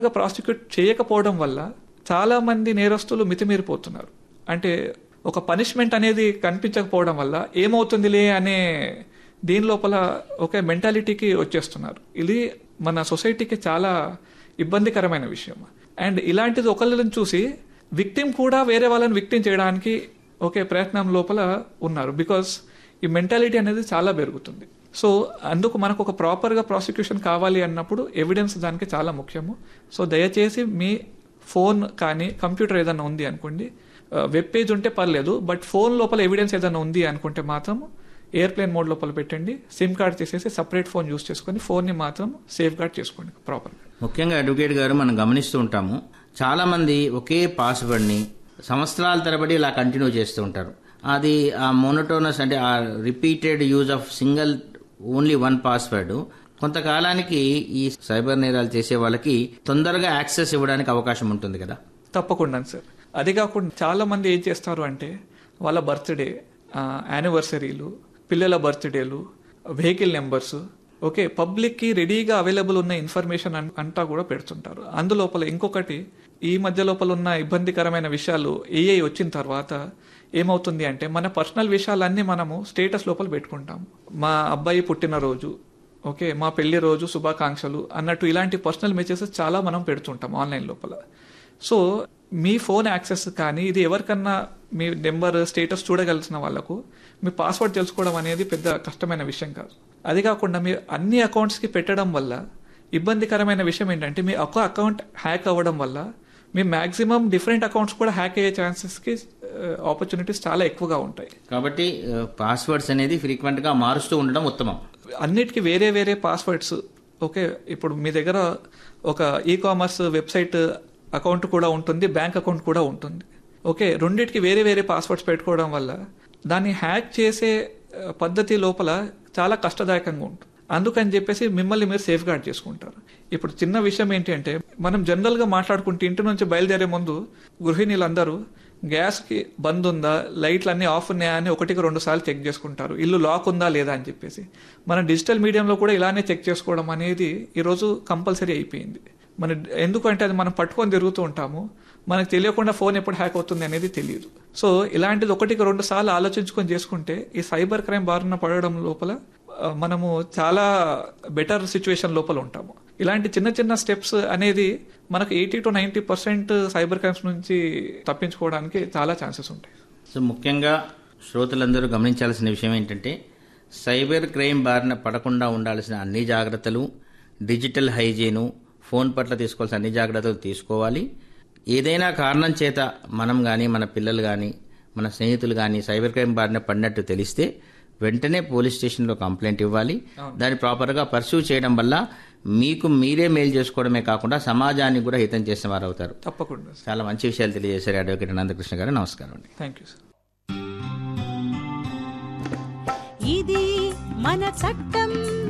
prosecute చేయకపోవడం వల్ల చాలా మంది నేరస్తులు మితిమీరిపోతున్నారు అంటే ఒక పనిష్మెంట్ అనేది కనిపించకపోవడం వల్ల ఏమవుతుందిలే అనే దీని లోపల ఒక మెంటాలిటీకి వచ్చేస్తున్నారు ఇది మన సొసైటీకి చాలా ఇబ్బందికరమైన విషయం అండ్ ఇలాంటిది ఒకళ్ళని చూసి విక్టిమ్ కూడా వేరే వాళ్ళని విక్టిమ్ చేయడానికి ఒకే ప్రయత్నం లోపల ఉన్నారు బికాస్ ఈ మెంటాలిటీ అనేది చాలా పెరుగుతుంది సో అందుకు మనకు ఒక ప్రాపర్గా ప్రాసిక్యూషన్ కావాలి అన్నప్పుడు ఎవిడెన్స్ దానికి చాలా ముఖ్యము సో దయచేసి మీ ఫోన్ కానీ కంప్యూటర్ ఏదైనా ఉంది అనుకోండి వెబ్ పేజ్ ఉంటే పర్లేదు బట్ ఫోన్ లోపల ఎవిడెన్స్ ఏదైనా ఉంది అనుకుంటే మాత్రం ఎయిర్ప్లేన్ మోడ్ లోపల పెట్టండి సిమ్ కార్డ్ తీసేసి సపరేట్ ఫోన్ యూస్ చేసుకొని ఫోన్ని మాత్రం సేఫ్ గార్డ్ చేసుకోండి ప్రాపర్గా ముఖ్యంగా అడ్వకేట్ గారు మనం గమనిస్తూ ఉంటాము చాలా మంది ఒకే పాస్వర్డ్ని సంవత్సరాల తరబడి ఇలా కంటిన్యూ చేస్తూ ఉంటారు అది ఆ మోనోటోనస్ అంటే ఆ repeated use of single only one password కొంతకాలానికి ఈ సైబర్ నేరాలు చేసే వాళ్ళకి తొందరగా యాక్సెస్ ఇవ్వడానికి అవకాశం ఉంటుంది కదా తప్పకుండా సార్ అది కాకుండా చాలా మంది ఏం చేస్తారు అంటే వాళ్ళ బర్త్డే యానివర్సరీలు పిల్లల బర్త్డేలు వెహికల్ నెంబర్స్ ఓకే పబ్లిక్కి రెడీగా అవైలబుల్ ఉన్న ఇన్ఫర్మేషన్ అన్- అంతా కూడా పెడుతుంటారు అందులోపల ఇంకొకటి ఈ మధ్య లోపల ఉన్న ఇబ్బందికరమైన విషయాలు ఏఐ వచ్చిన తర్వాత ఏమవుతుంది అంటే మన పర్సనల్ విషయాలన్నీ మనము స్టేటస్ లోపల పెట్టుకుంటాం మా అబ్బాయి పుట్టినరోజు ఓకే మా పెళ్లి రోజు శుభాకాంక్షలు అన్నట్టు ఇలాంటి పర్సనల్ మెసేజెస్ చాలా మనం పెడుతుంటాం ఆన్లైన్ లోపల సో మీ ఫోన్ యాక్సెస్ కానీ ఇది ఎవరికన్నా మీ నెంబర్ స్టేటస్ చూడగలిసిన వాళ్ళకు మీ పాస్వర్డ్ తెలుసుకోవడం అనేది పెద్ద కష్టమైన విషయం కాదు అది కాకుండా మీరు అన్ని అకౌంట్స్కి పెట్టడం వల్ల ఇబ్బందికరమైన విషయం ఏంటంటే మీ ఒక అకౌంట్ హ్యాక్ అవ్వడం వల్ల మీ మాక్సిమం డిఫరెంట్ అకౌంట్స్ కూడా హ్యాక్ అయ్యే ఛాన్సెస్కి ఆపర్చునిటీస్ చాలా ఎక్కువగా ఉంటాయి కాబట్టి పాస్వర్డ్స్ అనేది ఫ్రీక్వెంట్ గా మారుస్తూ ఉండడం ఉత్తమం అన్నిటికీ వేరే వేరే పాస్వర్డ్స్ ఓకే ఇప్పుడు మీ దగ్గర ఒక ఈ కామర్స్ వెబ్సైట్ అకౌంట్ కూడా ఉంటుంది బ్యాంక్ అకౌంట్ కూడా ఉంటుంది ఓకే రెండింటికి వేరే వేరే పాస్వర్డ్స్ పెట్టుకోవడం వల్ల దాన్ని హ్యాక్ చేసే ఆ, పద్ధతి లోపల చాలా కష్టదాయకంగా ఉంటుంది అందుకని చెప్పేసి మిమ్మల్ని మీరు సేఫ్ గార్డ్ చేసుకుంటారు ఇప్పుడు చిన్న విషయం ఏంటి అంటే మనం జనరల్గా మాట్లాడుకుంటే ఇంటి నుంచి బయలుదేరే ముందు గృహిణీలందరూ గ్యాస్కి బంద్ ఉందా లైట్లు అన్ని ఆఫ్ ఉన్నాయా అని ఒకటికి రెండు సార్లు చెక్ చేసుకుంటారు ఇల్లు లాక్ ఉందా లేదా అని చెప్పేసి మన డిజిటల్ మీడియంలో కూడా ఇలానే చెక్ చేసుకోవడం అనేది ఈరోజు కంపల్సరీ అయిపోయింది మన ఎందుకంటే అది మనం పట్టుకొని తిరుగుతూ ఉంటాము మనకు తెలియకుండా ఫోన్ ఎప్పుడు హ్యాక్ అవుతుంది అనేది తెలియదు సో ఇలాంటిది ఒకటికి రెండు సార్లు ఆలోచించుకొని చేసుకుంటే ఈ సైబర్ క్రైమ్ బారిన పడడం లోపల ఆ, మనము చాలా బెటర్ సిచ్యువేషన్ లోపల ఉంటాము ఇలాంటి చిన్న చిన్న స్టెప్స్ అనేది మనకు eighty to ninety percent cyber crimes నుంచి తప్పించుకోవడానికి చాలా ఛాన్సెస్ ఉంటాయి సో ముఖ్యంగా శ్రోతలందరూ గమనించాల్సిన విషయం ఏంటంటే సైబర్ క్రైమ్ బారిన పడకుండా ఉండాల్సిన అన్ని జాగ్రత్తలు డిజిటల్ హైజీను ఫోన్ పట్ల తీసుకోవాల్సిన అన్ని జాగ్రత్తలు తీసుకోవాలి ఏదైనా కారణం చేత మనం కానీ మన పిల్లలు కానీ మన స్నేహితులు కానీ సైబర్ క్రైమ్ బారిన పడినట్టు తెలిస్తే వెంటనే పోలీస్ స్టేషన్లో కంప్లైంట్ ఇవ్వాలి దాన్ని ప్రాపర్గా పర్సూ చేయడం వల్ల మీకు మీరే మేలు చేసుకోవడమే కాకుండా సమాజానికి కూడా హితం చేసిన వారు అవుతారు తప్పకుండా చాలా మంచి విషయాలు తెలియజేశారు అడ్వకేట్ అనంతకృష్ణ గారు నమస్కారం అండి థ్యాంక్ యూ సార్ ఇది మన చట్టం